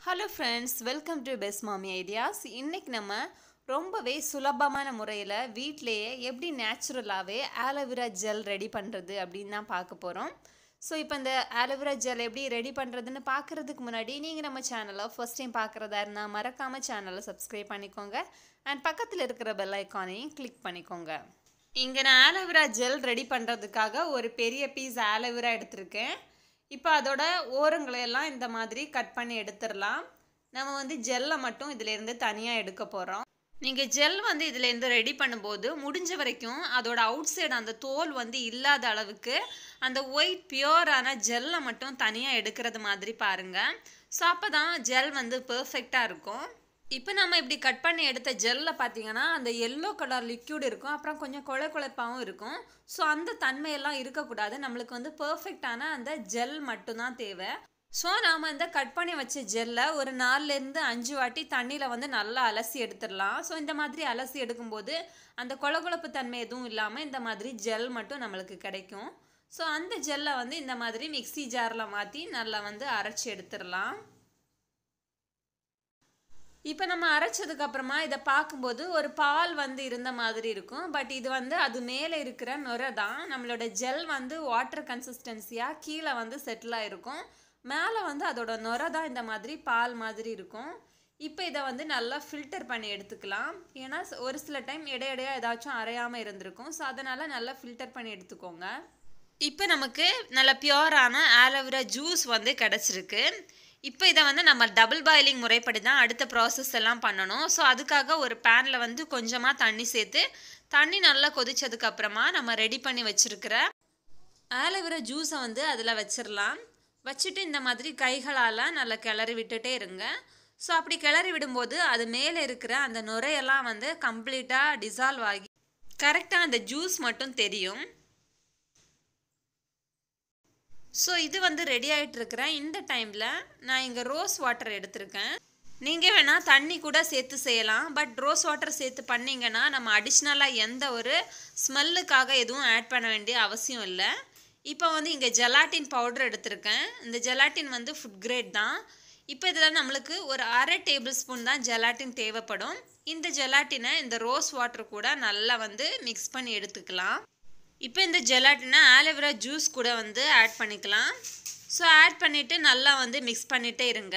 hello friends welcome to best Mami ideas இன்னைக்கு நம்ம ரொம்பவே சுலபமான முறையில் வீட்டிலேயே எப்படி நேச்சுரலாகவே ஆலோவேரா ஜெல் ரெடி பண்ணுறது அப்படின்னு தான் பார்க்க போகிறோம் ஸோ இப்போ இந்த ஆலோவேரா ஜெல் எப்படி ரெடி பண்ணுறதுன்னு பார்க்குறதுக்கு முன்னாடி நீங்கள் நம்ம சேனலை ஃபர்ஸ்ட் டைம் பார்க்குறதா இருந்தால் மறக்காமல் சேனலை சப்ஸ்கிரைப் பண்ணிக்கோங்க அண்ட் பக்கத்தில் இருக்கிற பெல் ஐக்கானையும் கிளிக் பண்ணிக்கோங்க இங்கே நான் ஆலோவேரா ஜெல் ரெடி பண்ணுறதுக்காக ஒரு பெரிய பீஸ் ஆலோவேரா எடுத்திருக்கேன் இப்போ அதோட ஓரங்களை எல்லாம் இந்த மாதிரி கட் பண்ணி எடுத்துடலாம் நம்ம வந்து ஜெல்லை மட்டும் இதிலேருந்து தனியாக எடுக்க போகிறோம் நீங்கள் ஜெல் வந்து இதுலேருந்து ரெடி பண்ணும்போது முடிஞ்ச வரைக்கும் அதோட அவுட் சைடு அந்த தோல் வந்து இல்லாத அளவுக்கு அந்த ஒயிட் பியூரான ஜெல்லை மட்டும் தனியாக எடுக்கிறது மாதிரி பாருங்கள் ஸோ அப்போ தான் ஜெல் வந்து பர்ஃபெக்டாக இருக்கும் இப்போ நம்ம இப்படி கட் பண்ணி எடுத்த ஜெல்லில் பார்த்தீங்கன்னா அந்த எல்லோ கலர் லிக்யூட் இருக்கும் அப்புறம் கொஞ்சம் கொலை கொலைப்பாகவும் இருக்கும் ஸோ அந்த தன்மையெல்லாம் இருக்கக்கூடாது நம்மளுக்கு வந்து பர்ஃபெக்டான அந்த ஜெல் மட்டும்தான் தேவை ஸோ நாம் இந்த கட் பண்ணி வச்ச ஜெல்லை ஒரு நாலுலேருந்து அஞ்சு வாட்டி தண்ணியில் வந்து நல்லா அலசி எடுத்துடலாம் ஸோ இந்த மாதிரி அலசி எடுக்கும்போது அந்த கொழகொழப்பு தன்மை எதுவும் இல்லாமல் இந்த மாதிரி ஜெல் மட்டும் நம்மளுக்கு கிடைக்கும் ஸோ அந்த ஜெல்லை வந்து இந்த மாதிரி மிக்சி ஜாரில் மாற்றி நல்லா வந்து அரைச்சி எடுத்துடலாம் இப்போ நம்ம அரைச்சதுக்கு அப்புறமா இதை பார்க்கும்போது ஒரு பால் வந்து இருந்த மாதிரி இருக்கும் பட் இது வந்து அது மேலே இருக்கிற நுரை தான் நம்மளோட ஜெல் வந்து வாட்டர் கன்சிஸ்டன்சியாக கீழே வந்து செட்டில் ஆகிருக்கும் மேலே வந்து அதோட நுரை தான் இந்த மாதிரி பால் மாதிரி இருக்கும் இப்போ இதை வந்து நல்லா ஃபில்டர் பண்ணி எடுத்துக்கலாம் ஏன்னா ஒரு சில டைம் இடையிடையா ஏதாச்சும் அரையாமல் இருந்திருக்கும் ஸோ அதனால் நல்லா ஃபில்டர் பண்ணி எடுத்துக்கோங்க இப்போ நமக்கு நல்ல பியோரான ஆலோவேரா ஜூஸ் வந்து கிடச்சிருக்கு இப்போ இதை வந்து நம்ம டபுள் பாயிலிங் முறைப்படி தான் அடுத்த ப்ராசஸ் எல்லாம் பண்ணணும் ஸோ அதுக்காக ஒரு பேனில் வந்து கொஞ்சமாக தண்ணி சேர்த்து தண்ணி நல்லா கொதிச்சதுக்கப்புறமா நம்ம ரெடி பண்ணி வச்சுருக்கிற ஆலோவேரா ஜூஸை வந்து அதில் வச்சிடலாம் வச்சுட்டு இந்த மாதிரி கைகளால் நல்லா கிளறி விட்டுட்டே இருங்க ஸோ அப்படி கிளறி விடும்போது அது மேலே இருக்கிற அந்த நுரையெல்லாம் வந்து கம்ப்ளீட்டாக டிசால்வ் ஆகி கரெக்டாக அந்த ஜூஸ் மட்டும் தெரியும் ஸோ இது வந்து ரெடி ஆகிட்டு இருக்கிறேன் இந்த டைமில் நான் இங்கே ரோஸ் வாட்டர் எடுத்திருக்கேன் நீங்கள் வேணால் தண்ணி கூட சேர்த்து செய்யலாம் பட் ரோஸ் வாட்டர் சேர்த்து பண்ணிங்கன்னா நம்ம அடிஷ்னலாக எந்த ஒரு ஸ்மெல்லுக்காக எதுவும் ஆட் பண்ண வேண்டிய அவசியம் இல்லை இப்போ வந்து இங்கே ஜெலாட்டின் பவுடர் எடுத்திருக்கேன் இந்த ஜெலாட்டின் வந்து ஃபுட் கிரேட் தான் இப்போ இதில் நம்மளுக்கு ஒரு அரை டேபிள் ஸ்பூன் தான் ஜெலாட்டின் தேவைப்படும் இந்த ஜெலாட்டினை இந்த ரோஸ் வாட்டர் கூட நல்லா வந்து மிக்ஸ் பண்ணி எடுத்துக்கலாம் இப்போ இந்த ஜெலாட்டினை ஆலோவேரா ஜூஸ் கூட வந்து ஆட் பண்ணிக்கலாம் ஸோ ஆட் பண்ணிவிட்டு நல்லா வந்து மிக்ஸ் பண்ணிகிட்டே இருங்க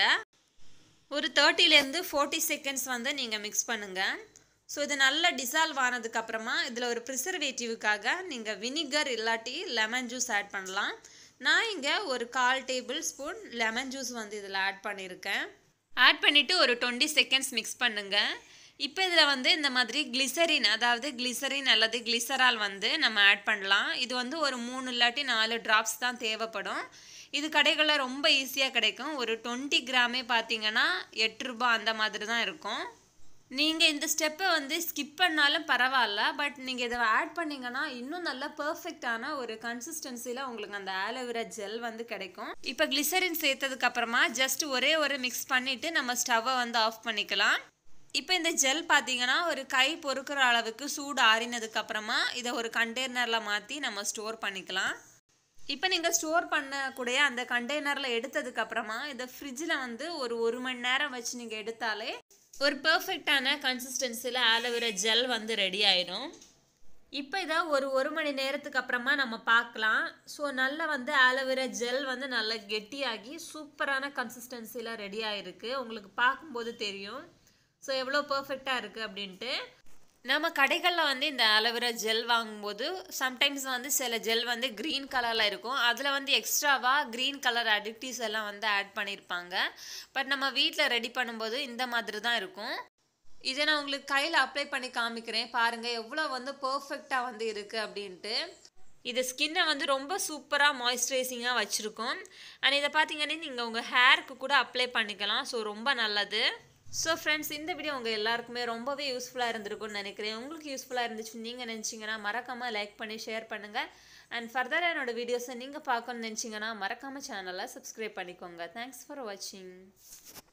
ஒரு தேர்ட்டிலேருந்து ஃபோர்ட்டி செகண்ட்ஸ் வந்து நீங்கள் மிக்ஸ் பண்ணுங்கள் ஸோ இது நல்லா டிசால்வ் ஆனதுக்கப்புறமா இதில் ஒரு ப்ரிசர்வேட்டிவுக்காக நீங்கள் வினிகர் இல்லாட்டி லெமன் ஜூஸ் ஆட் பண்ணலாம் நான் இங்கே ஒரு கால் டேபிள் ஸ்பூன் லெமன் ஜூஸ் வந்து இதில் ஆட் பண்ணியிருக்கேன் ஆட் பண்ணிவிட்டு ஒரு டுவெண்ட்டி செகண்ட்ஸ் மிக்ஸ் பண்ணுங்கள் இப்போ இதில் வந்து இந்த மாதிரி கிளிசரின் அதாவது கிளிசரின் அல்லது கிளிசரால் வந்து நம்ம ஆட் பண்ணலாம் இது வந்து ஒரு மூணு இல்லாட்டி நாலு ட்ராப்ஸ் தான் தேவைப்படும் இது கடைகளில் ரொம்ப ஈஸியாக கிடைக்கும் ஒரு டுவெண்ட்டி கிராமே பார்த்தீங்கன்னா எட்டு ரூபா அந்த மாதிரி தான் இருக்கும் நீங்கள் இந்த ஸ்டெப்பை வந்து ஸ்கிப் பண்ணாலும் பரவாயில்ல பட் நீங்கள் இதை ஆட் பண்ணிங்கன்னா இன்னும் நல்ல பர்ஃபெக்டான ஒரு கன்சிஸ்டன்சியில் உங்களுக்கு அந்த ஆலோவேரா ஜெல் வந்து கிடைக்கும் இப்போ கிளிசரின் சேர்த்ததுக்கு அப்புறமா ஜஸ்ட் ஒரே ஒரு மிக்ஸ் பண்ணிவிட்டு நம்ம ஸ்டவ்வை வந்து ஆஃப் பண்ணிக்கலாம் இப்போ இந்த ஜெல் பார்த்தீங்கன்னா ஒரு கை பொறுக்கிற அளவுக்கு சூடு ஆறினதுக்கு அப்புறமா இதை ஒரு கண்டெய்னரில் மாற்றி நம்ம ஸ்டோர் பண்ணிக்கலாம் இப்போ நீங்கள் ஸ்டோர் பண்ணக்கூடிய அந்த கண்டெய்னரில் எடுத்ததுக்கு அப்புறமா இதை ஃப்ரிட்ஜில் வந்து ஒரு ஒரு மணி நேரம் வச்சு நீங்கள் எடுத்தாலே ஒரு பர்ஃபெக்டான கன்சிஸ்டன்சியில் ஆலோவேரா ஜெல் வந்து ரெடி ஆயிடும் இப்போ இதை ஒரு ஒரு மணி நேரத்துக்கு அப்புறமா நம்ம பார்க்கலாம் ஸோ நல்லா வந்து ஆலோவேரா ஜெல் வந்து நல்லா கெட்டியாகி சூப்பரான கன்சிஸ்டன்சியில் ரெடி ஆகிருக்கு உங்களுக்கு பார்க்கும்போது தெரியும் ஸோ எவ்வளோ பர்ஃபெக்டாக இருக்குது அப்படின்ட்டு நம்ம கடைகளில் வந்து இந்த அலோவேரா ஜெல் வாங்கும்போது சம்டைம்ஸ் வந்து சில ஜெல் வந்து க்ரீன் கலரில் இருக்கும் அதில் வந்து எக்ஸ்ட்ராவாக க்ரீன் கலர் அடிக்டிவ்ஸ் எல்லாம் வந்து ஆட் பண்ணியிருப்பாங்க பட் நம்ம வீட்டில் ரெடி பண்ணும்போது இந்த மாதிரி தான் இருக்கும் இதை நான் உங்களுக்கு கையில் அப்ளை பண்ணி காமிக்கிறேன் பாருங்கள் எவ்வளோ வந்து பர்ஃபெக்டாக வந்து இருக்குது அப்படின்ட்டு இது ஸ்கின்னை வந்து ரொம்ப சூப்பராக மாய்ஸ்சரைசிங்காக வச்சுருக்கோம் அண்ட் இதை பார்த்தீங்கன்னா நீங்கள் உங்கள் ஹேருக்கு கூட அப்ளை பண்ணிக்கலாம் ஸோ ரொம்ப நல்லது ஸோ ஃப்ரெண்ட்ஸ் இந்த வீடியோ உங்கள் எல்லாருக்குமே ரொம்பவே யூஸ்ஃபுல்லாக இருந்திருக்கும்னு நினைக்கிறேன் உங்களுக்கு யூஸ்ஃபுல்லாக இருந்துச்சு நீங்கள் நினச்சிங்கன்னா மறக்காமல் லைக் பண்ணி ஷேர் பண்ணுங்கள் அண்ட் ஃபர்தராக என்னோடய வீடியோஸை நீங்கள் பார்க்கணும்னு நினச்சிங்கன்னா மறக்காமல் சேனலை சப்ஸ்கிரைப் பண்ணிக்கோங்க தேங்க்ஸ் ஃபார் வாட்சிங்